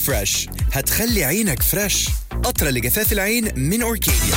فريش هتخلي عينك فريش قطرة لجفاف العين من أوركيديا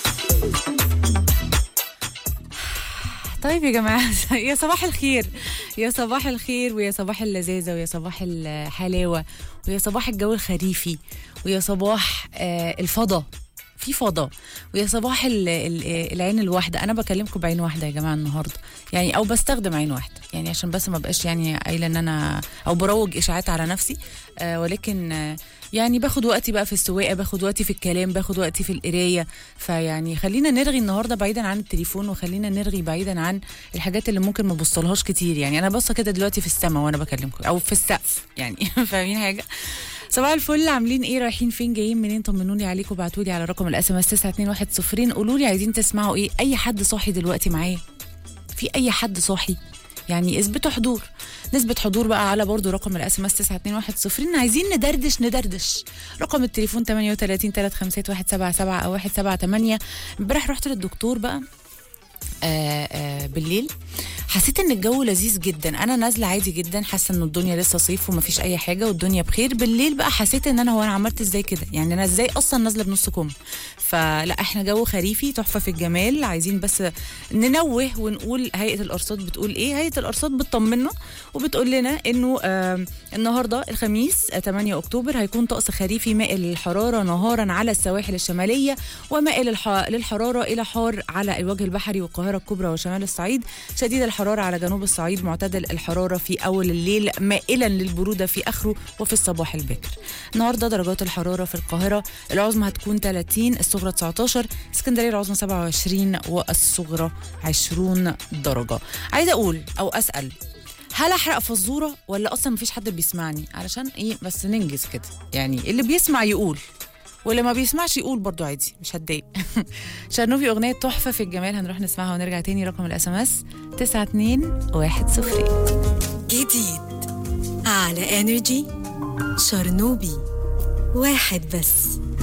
طيب يا جماعة يا صباح الخير يا صباح الخير ويا صباح اللذاذة ويا صباح الحلاوة ويا صباح الجو الخريفي ويا صباح آه الفضا في فضا ويا صباح ال ال العين الواحدة أنا بكلمكم بعين واحدة يا جماعة النهاردة يعني أو بستخدم عين واحدة يعني عشان بس ما بقاش يعني قايلة إن أنا أو بروج إشاعات على نفسي آه ولكن آه يعني باخد وقتي بقى في السواقة باخد وقتي في الكلام باخد وقتي في القراية فيعني خلينا نرغي النهاردة بعيدا عن التليفون وخلينا نرغي بعيدا عن الحاجات اللي ممكن ما بوصلهاش كتير يعني أنا باصة كده دلوقتي في السما وأنا بكلمكم أو في السقف يعني فاهمين حاجة صباح الفل عاملين ايه رايحين فين جايين منين طمنوني عليكم ابعتوا لي على رقم الاس ام اس 921 قولوا لي عايزين تسمعوا ايه اي حد صاحي دلوقتي معايا في اي حد صاحي يعني اثبتوا حضور نسبة حضور بقى على برضو رقم الاس ام اس 921 عايزين ندردش ندردش رقم التليفون 38 351 177 او 178 امبارح رحت للدكتور بقى آآ آآ بالليل حسيت ان الجو لذيذ جدا انا نازله عادي جدا حاسه ان الدنيا لسه صيف ومفيش اي حاجه والدنيا بخير بالليل بقى حسيت ان انا هو انا عملت ازاي كده يعني انا ازاي اصلا نازله بنص كم فلا احنا جو خريفي تحفه في الجمال عايزين بس ننوه ونقول هيئه الارصاد بتقول ايه هيئه الارصاد بتطمنا وبتقول لنا انه آه النهارده الخميس 8 اكتوبر هيكون طقس خريفي مائل للحراره نهارا على السواحل الشماليه ومائل للحراره الى حار على الوجه البحري والقاهره الكبرى وشمال الصعيد شديد الحراره على جنوب الصعيد معتدل الحراره في اول الليل مائلا للبروده في اخره وفي الصباح الباكر النهارده درجات الحراره في القاهره العظمى هتكون 30 الصغرى 19 اسكندريه العظمى 27 والصغرى 20 درجه عايزه اقول او اسال هل احرق فزوره ولا اصلا مفيش حد بيسمعني علشان ايه بس ننجز كده يعني اللي بيسمع يقول واللي ما بيسمعش يقول برضو عادي مش هتضايق شرنوفي اغنيه تحفه في الجمال هنروح نسمعها ونرجع تاني رقم الاس ام اس 921 جديد على انرجي شرنوبي واحد بس